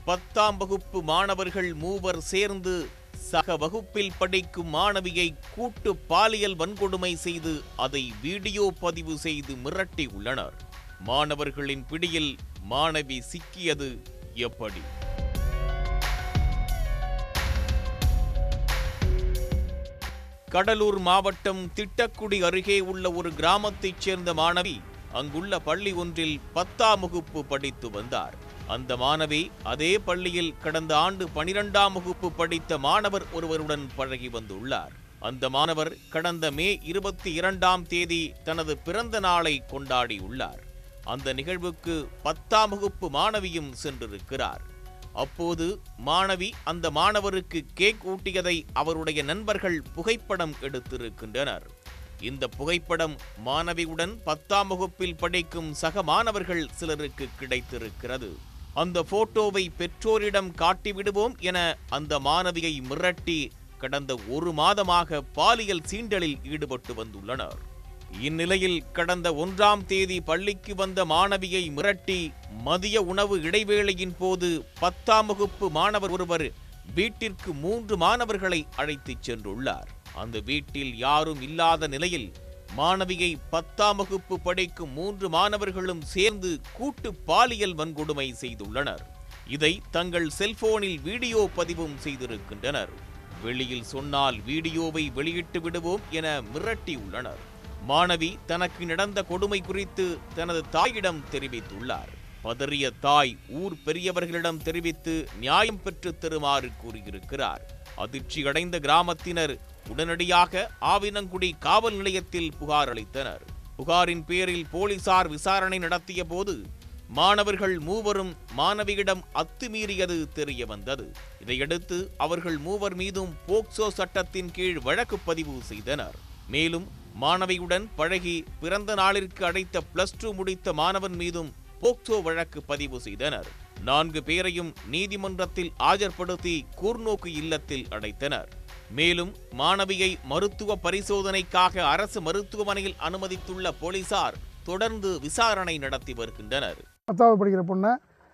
பத்தாம் வகுப்பு மாணவர்கள் மூவர் சேர்ந்து சக வகுப்பில் படிக்கும் மாணவியை கூட்டு பாலியல் வன்கொடுமை செய்து அதை வீடியோ பதிவு செய்து மிரட்டி உள்ளனர் மாணவர்களின் பிடியில் மாணவி சிக்கியது எப்படி கடலூர் மாவட்டம் திட்டக்குடி அருகே உள்ள ஒரு கிராமத்தைச் சேர்ந்த மாணவி அங்குள்ள பள்ளி ஒன்றில் பத்தாம் வகுப்பு படித்து வந்தார் அந்த மாணவி அதே பள்ளியில் கடந்த ஆண்டு பனிரெண்டாம் வகுப்பு படித்த மாணவர் ஒருவருடன் பழகி வந்துள்ளார் அந்த மாணவர் கடந்த மே இருபத்தி இரண்டாம் தேதி தனது பிறந்த நாளை கொண்டாடியுள்ளார் அந்த நிகழ்வுக்கு பத்தாம் வகுப்பு மாணவியும் சென்றிருக்கிறார் அப்போது மாணவி அந்த மாணவருக்கு கேக் ஊட்டியதை அவருடைய நண்பர்கள் புகைப்படம் எடுத்திருக்கின்றனர் இந்த புகைப்படம் மாணவியுடன் பத்தாம் வகுப்பில் படிக்கும் சக மாணவர்கள் சிலருக்கு கிடைத்திருக்கிறது அந்த போட்டோவை பெற்றோரிடம் காட்டிவிடுவோம் என அந்த மாணவியை மிரட்டி கடந்த ஒரு மாதமாக பாலியல் சீண்டலில் ஈடுபட்டு வந்துள்ளனர் இந்நிலையில் கடந்த ஒன்றாம் தேதி பள்ளிக்கு வந்த மாணவியை மிரட்டி மதிய உணவு இடைவேளையின் போது பத்தாம் வகுப்பு மாணவர் ஒருவர் வீட்டிற்கு மூன்று மாணவர்களை அழைத்துச் சென்றுள்ளார் அந்த வீட்டில் யாரும் இல்லாத நிலையில் மாணவியை பத்தாம் வகுப்பு படிக்கும் மூன்று மாணவர்களும் சேர்ந்து கூட்டு பாலியல் வன்கொடுமை செய்துள்ளனர் இதை தங்கள் செல்போனில் வீடியோ பதிவும் செய்திருக்கின்றனர் வெளியில் சொன்னால் வீடியோவை வெளியிட்டு விடுவோம் என மிரட்டியுள்ளனர் மாணவி தனக்கு நடந்த கொடுமை குறித்து தனது தாயிடம் தெரிவித்துள்ளார் பதறிய தாய் ஊர் பெரியவர்களிடம் தெரிவித்து நியாயம் பெற்று தருமாறு கூறியிருக்கிறார் அதிர்ச்சியடைந்த கிராமத்தினர் உடனடியாக ஆவினங்குடி காவல் நிலையத்தில் புகார் அளித்தனர் புகாரின் பேரில் போலீசார் விசாரணை நடத்திய போது மாணவர்கள் மூவரும் மாணவியிடம் அத்துமீறியது தெரிய வந்தது இதையடுத்து அவர்கள் மூவர் மீதும் போக்சோ சட்டத்தின் கீழ் வழக்கு பதிவு செய்தனர் மேலும் மாணவியுடன் பழகி பிறந்த நாளிற்கு அடைத்த பிளஸ் டூ முடித்த மாணவன் மீதும் போக்சோ வழக்கு பதிவு செய்தனர் நான்கு பேரையும் நீதிமன்றத்தில் ஆஜர்படுத்தி கூர்நோக்கு இல்லத்தில் அடைத்தனர் மேலும் மாணவியை மருத்துவ பரிசோதனைக்காக அரசு மருத்துவமனையில் அனுமதித்துள்ள போலீசார் தொடர்ந்து விசாரணை நடத்தி வருகின்றனர் பத்தாவது படிக்கிற பொண்ணை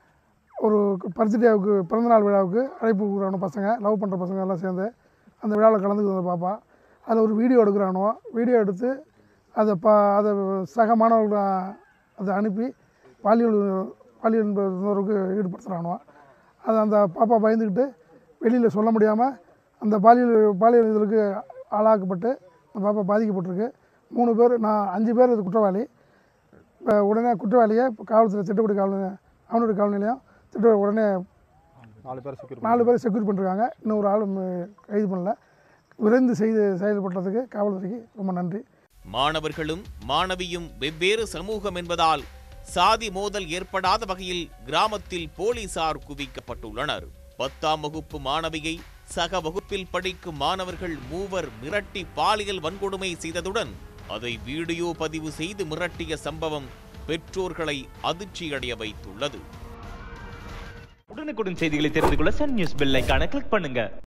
ஒரு பர்த்டேவுக்கு பிறந்தநாள் விழாவுக்கு அழைப்பு கொடுக்குறானோ பசங்க லவ் பண்ணுற பசங்க எல்லாம் சேர்ந்து அந்த விழாவில் கலந்துக்கிற பாப்பா அதில் ஒரு வீடியோ எடுக்கிறானோ வீடியோ எடுத்து அதை பா அதை சக மாணவர்கள் அதை அனுப்பி பாலியல் பாலியல் என்பவருக்கு ஈடுபடுத்துகிறானோ அதை அந்த பாப்பா பயந்துக்கிட்டு வெளியில் சொல்ல முடியாமல் அந்த பாலியல் பாலியல் இதற்கு ஆளாக்கப்பட்டு அந்த பாப்பா பாதிக்கப்பட்டிருக்கு மூணு பேர் நான் அஞ்சு பேர் இது குற்றவாளி இப்போ உடனே குற்றவாளியை காவல்துறை திட்டப்படி காவல் அவனுடைய காவல் நிலையம் திட்ட உடனே நாலு பேர் செக்யூர் நாலு பேர் செக்யூர் பண்ணிருக்காங்க இன்னும் ஒரு ஆள் கைது பண்ணல விரைந்து செய்து செயல்பட்டதுக்கு காவல்துறைக்கு ரொம்ப நன்றி மாணவர்களும் மாணவியும் வெவ்வேறு சமூகம் என்பதால் சாதி மோதல் ஏற்படாத வகையில் கிராமத்தில் போலீசார் குவிக்கப்பட்டுள்ளனர் பத்தாம் வகுப்பு மாணவியை சக வகுப்பில் படிக்கும் மாணவர்கள் மூவர் மிரட்டி பாலியல் வன்கொடுமை செய்ததுடன் அதை வீடியோ பதிவு செய்து மிரட்டிய சம்பவம் பெற்றோர்களை அதிர்ச்சியடைய வைத்துள்ளது உடனுக்குடன் செய்திகளை தெரிந்து கொள்ள சன் நியூஸ் பெல் ஐகானை கிளிக் பண்ணுங்க